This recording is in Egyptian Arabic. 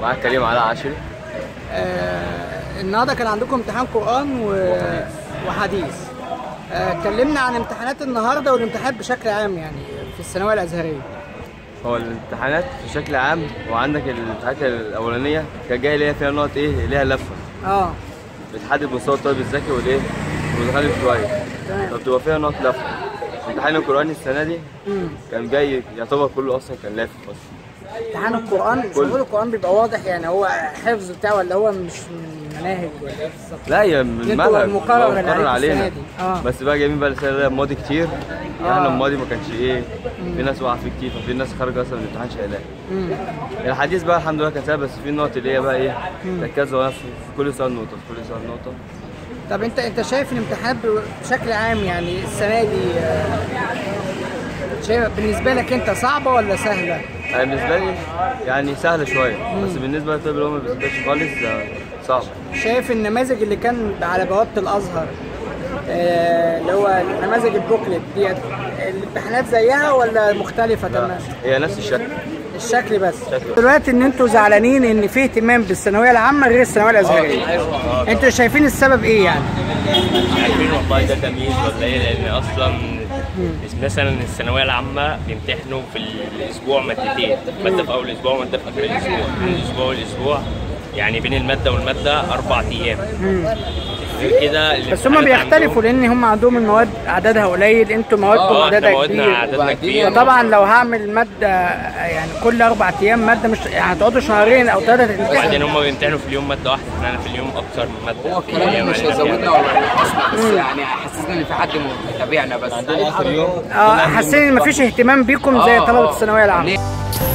معاك كريم علاء عشري آه النهارده كان عندكم امتحان قرآن و... وحديث آه كلمنا عن امتحانات النهارده والامتحانات بشكل عام يعني في الثانويه الازهريه هو الامتحانات بشكل عام وعندك الامتحانات الاولانيه كان جاي ليها فيها نقط ايه ليها لفه اه بتحدد مستوى الطالب الذكي والايه والمتخلف شويه تمام فبتبقى فيها نقط لفه امتحان القرآن السنه دي مم. كان جاي يعتبر كله اصلا كان لافف اصلا امتحان القرآن شغل القرآن بيبقى واضح يعني هو حفظ بتاعه ولا هو مش من المناهج ولا ايه بالظبط؟ لا هي من انتوا المنهج المقرر هو اللي مقرر عليكم السنة علينا دي. آه. بس بقى جايبين بقى السنه ده الماضي كتير آه. احنا الماضي ما كانش ايه في ناس واقعه فيه كتير ففي ناس خارجه اصلا من الامتحان شايلاه مم. الحديث بقى الحمد لله كان سهل بس في النقط اللي هي بقى ايه ركزوا في كل سؤال نقطه في كل سؤال نقطه طب انت انت شايف الامتحانات بشكل عام يعني السنه دي آه، شايف بالنسبه لك انت صعبه ولا سهله؟ يعني بالنسبه لي يعني سهله شويه بس بالنسبه للطالب اللي هو ما بيذاكرش خالص آه، صعب شايف النماذج اللي كان على بوابه الازهر آه، اللي هو نماذج البوكلت ديت الامتحانات زيها ولا مختلفه لا تماما؟ هي نفس الشكل الشكل بس الشكل. دلوقتي ان انتوا زعلانين ان في اهتمام بالثانويه العامه غير الثانويه الازهريه انتوا شايفين السبب ايه يعني؟ عارفين والله ده تمييز ولا ايه لان اصلا مثلا الثانويه العامه بيمتحنوا في الاسبوع مادتين ماده في اول اسبوع وماده في اخر الاسبوع بين الاسبوع والاسبوع يعني بين الماده والماده اربع ايام غير كده بس هم الامتحانات بيختلفوا عندهم- لان هم عندهم المواد عددها قليل انتوا موادكم اه احنا عددها موادنا كبير عددنا كبير فطبعا لو هعمل ماده يعني كل اربع ايام ماده مش يعني هتقعدوا شهرين او ثلاثه وبعدين تمتحنوا هم بيمتحنوا في اليوم ماده واحده احنا في اليوم اكتر من ماده هو الكلام مش هيزودنا ولا هينقصنا بس يعني هيحسسنا ان في حد متابعنا بس عندنا اخر يوم اه حاسين ان مفيش اهتمام بيكم زي آه، طلبه آه. الثانويه العامه ليه؟